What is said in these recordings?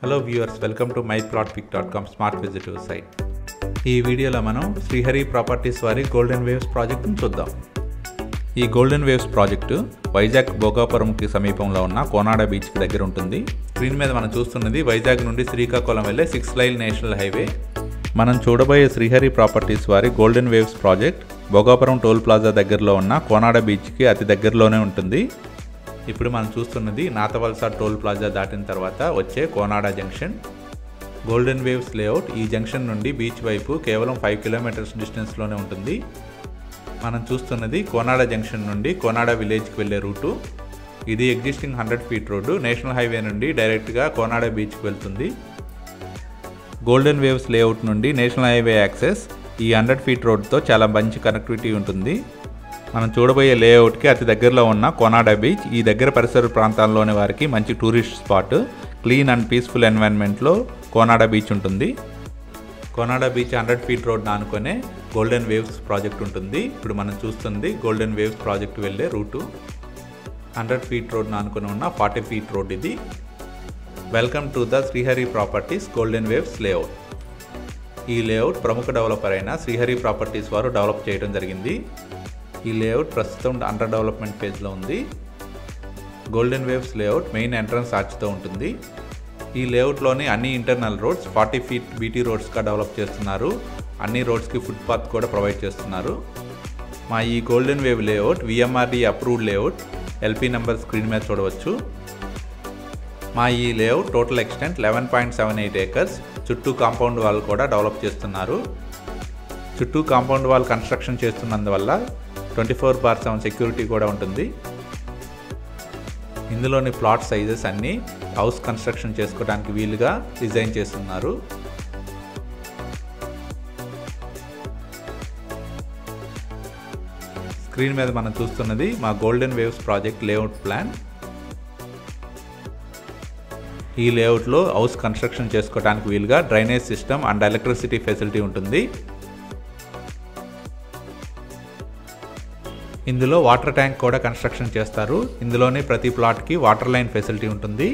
hello viewers welcome to my plot pick dot com smart visitive site ఈ వీడియోలో మనం Srihari properties వారి golden waves ప్రాజెక్ట్ని చూద్దాం ఈ గోల్డెన్ వేవ్స్ ప్రాజెక్టు వైజాగ్ భోగాపురంకి సమీపంలో ఉన్న కోనాడ బీచ్కి దగ్గర ఉంటుంది స్క్రీన్ మీద మనం చూస్తున్నది వైజాగ్ నుండి శ్రీకాకుళం వెళ్ళే సిక్స్ లైన్ నేషనల్ హైవే మనం చూడబోయే శ్రీహరి ప్రాపర్టీస్ వారి golden waves project Bhogapuram toll plaza దగ్గరలో ఉన్న కోనాడ బీచ్కి అతి దగ్గరలోనే ఉంటుంది ఇప్పుడు మనం చూస్తున్నది నాతవలస టోల్ ప్లాజా దాటిన తర్వాత వచ్చే Konada junction golden waves layout ఈ జంక్షన్ నుండి బీచ్ వైపు కేవలం ఫైవ్ కిలోమీటర్స్ డిస్టెన్స్లోనే ఉంటుంది మనం చూస్తున్నది కోనాడ జంక్షన్ నుండి కోనాడ విలేజ్కి వెళ్ళే రూటు ఇది existing hundred feet road national highway నుండి డైరెక్ట్గా కోనాడ బీచ్కి వెళ్తుంది గోల్డెన్ వేవ్స్ లేఅవుట్ నుండి నేషనల్ హైవే యాక్సెస్ ఈ హండ్రెడ్ ఫీట్ రోడ్తో చాలా మంచి కనెక్టివిటీ ఉంటుంది మనం చూడబోయే లేఅవుట్కి అతి దగ్గరలో ఉన్న కోనాడ బీచ్ ఈ దగ్గర పరిసర ప్రాంతాల్లోని వారికి మంచి tourist spot clean and peaceful ఎన్వైరన్మెంట్లో కోనాడ బీచ్ ఉంటుంది Konada beach hundred feet road ఆనుకొనే గోల్డెన్ వేవ్స్ ప్రాజెక్ట్ ఉంటుంది ఇప్పుడు మనం చూస్తుంది గోల్డెన్ వేవ్స్ ప్రాజెక్ట్ వెళ్ళే రూటు హండ్రెడ్ ఫీట్ రోడ్ ఆనుకొని ఉన్న ఫార్టీ ఫీట్ రోడ్ ఇది welcome to the Srihari properties golden waves layout ఈ లేఅవుట్ ప్రముఖ డెవలపర్ అయిన శ్రీహరి ప్రాపర్టీస్ వారు డెవలప్ చేయడం జరిగింది ఈ లేఅవుట్ ప్రస్తుతం అండర్ డెవలప్మెంట్ ఫేజ్లో ఉంది golden waves layout main entrance ఆర్చ్తో ఉంటుంది ఈ లేఅవుట్లోని అన్ని internal roads forty feet BT రోడ్స్గా డెవలప్ చేస్తున్నారు అన్ని రోడ్స్కి ఫుట్పాత్ కూడా ప్రొవైడ్ చేస్తున్నారు మా ఈ golden wave layout VMRD approved layout LP number screen మీద చూడవచ్చు మా ఈ layout total extent eleven point seven eight acres చుట్టూ కాంపౌండ్ వాల్ కూడా డెవలప్ చేస్తున్నారు చుట్టూ కాంపౌండ్ వాల్ కన్స్ట్రక్షన్ చేస్తున్నందువల్ల ట్వంటీ ఫోర్ బార్ సెవెన్ సెక్యూరిటీ కూడా ఉంటుంది ఇందులోని ప్లాట్ సైజెస్ అన్నీ హౌస్ కన్స్ట్రక్షన్ చేసుకోవడానికి వీలుగా డిజైన్ చేస్తున్నారు స్క్రీన్ మీద మనం చూస్తున్నది మా golden waves project layout plan ఈ లేఅవుట్లో హౌస్ కన్స్ట్రక్షన్ చేసుకోవడానికి వీలుగా drainage system and electricity facility ఉంటుంది ఇందులో వాటర్ ట్యాంక్ కూడా కన్స్ట్రక్షన్ చేస్తారు ఇందులోనే ప్రతి ప్లాట్కి వాటర్ లైన్ ఫెసిలిటీ ఉంటుంది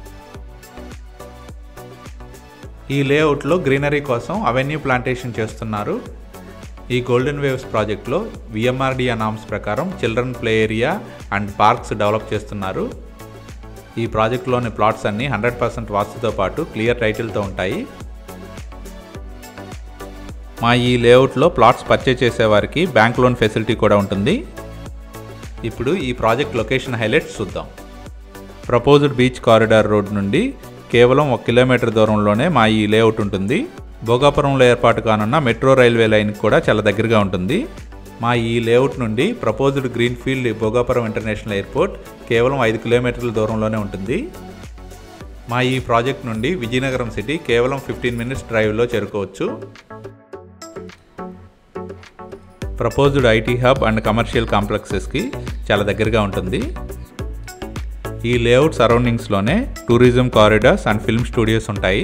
ఈ లేఅవుట్లో గ్రీనరీ కోసం అవెన్యూ ప్లాంటేషన్ చేస్తున్నారు ఈ గోల్డెన్ వేవ్స్ ప్రాజెక్ట్లో విఎంఆర్డిఏ నామ్స్ ప్రకారం children play area and parks develop చేస్తున్నారు ఈ ప్రాజెక్టులోని ప్లాట్స్ అన్నీ హండ్రెడ్ పర్సెంట్ వాస్తుతో పాటు క్లియర్ టైటిల్తో ఉంటాయి మా ఈ లేఅవుట్లో ప్లాట్స్ పర్చేజ్ చేసేవారికి బ్యాంక్ లోన్ ఫెసిలిటీ కూడా ఉంటుంది ఇప్పుడు ఈ ప్రాజెక్ట్ లొకేషన్ హైలైట్స్ చూద్దాం ప్రపోజ్డ్ బీచ్ కారిడార్ రోడ్ నుండి కేవలం ఒక కిలోమీటర్ దూరంలోనే మా ఈ లేఅవుట్ ఉంటుంది భోగాపురంలో ఏర్పాటు కానున్న మెట్రో రైల్వే లైన్ కూడా చాలా దగ్గరగా ఉంటుంది మా ఈ లేఅవుట్ నుండి proposed greenfield Bhogapuram international airport కేవలం ఐదు కిలోమీటర్ల దూరంలోనే ఉంటుంది మా ఈ ప్రాజెక్ట్ నుండి విజయనగరం సిటీ కేవలం ఫిఫ్టీన్ మినిట్స్ డ్రైవ్లో చేరుకోవచ్చు proposed IT hub and commercial కాంప్లెక్సెస్కి చాలా దగ్గరగా ఉంటుంది ఈ లేఅవుట్ సరౌండింగ్స్లోనే tourism corridors and film studios ఉంటాయి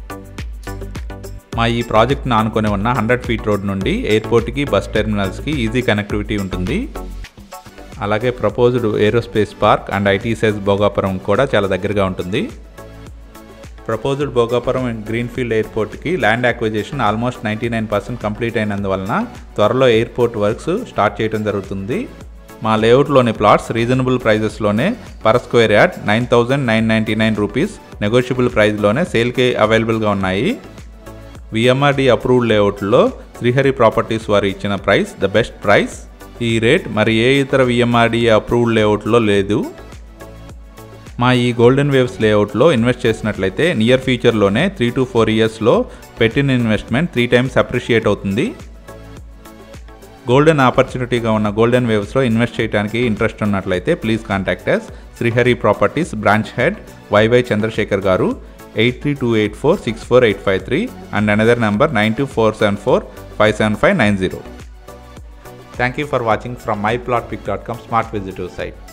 మా ఈ ప్రాజెక్ట్ను ఆనుకొని ఉన్న హండ్రెడ్ ఫీట్ రోడ్ నుండి ఎయిర్పోర్ట్కి బస్ టెర్మినల్స్కి ఈజీ కనెక్టివిటీ ఉంటుంది అలాగే proposed aerospace park and ITES Bhogapuram కూడా చాలా దగ్గరగా ఉంటుంది ప్రపోజ్డ్ భోగాపురం అండ్ గ్రీన్ఫీల్డ్ ఎయిర్పోర్ట్కి land acquisition almost ninety nine percent complete అయినందువలన త్వరలో ఎయిర్పోర్ట్ వర్క్స్ స్టార్ట్ చేయడం జరుగుతుంది మా లేఅవుట్లోని ప్లాట్స్ రీజనబుల్ ప్రైజెస్లోనే per square yard nine thousand nine ninety nine rupees negotiable ప్రైస్లోనే సేల్కి అవైలబుల్గా ఉన్నాయి విఎంఆర్డి అప్రూవ్డ్ లేఅవుట్లో శ్రీహరి ప్రాపర్టీస్ వారు ఇచ్చిన ప్రైస్ ద బెస్ట్ ప్రైస్ ఈ రేట్ మరి ఏ ఇతర విఎంఆర్డి అప్రూవ్డ్ లేఅవుట్లో లేదు మా ఈ గోల్డెన్ వేవ్స్ లేఅవుట్లో ఇన్వెస్ట్ చేసినట్లయితే నియర్ ఫ్యూచర్లోనే త్రీ టు ఫోర్ ఇయర్స్లో పెట్టిన ఇన్వెస్ట్మెంట్ త్రీ టైమ్స్ అప్రిషియేట్ అవుతుంది గోల్డెన్ ఆపర్చునిటీగా ఉన్న గోల్డెన్ వేవ్స్లో ఇన్వెస్ట్ చేయడానికి ఇంట్రెస్ట్ ఉన్నట్లయితే please contact us Srihari properties branch head YY Chandrasekhar garu eight three two eight four six four eight five three and another number nine two four seven four five seven five nine zero thank you for watching from my plot pick dot com smart visitive site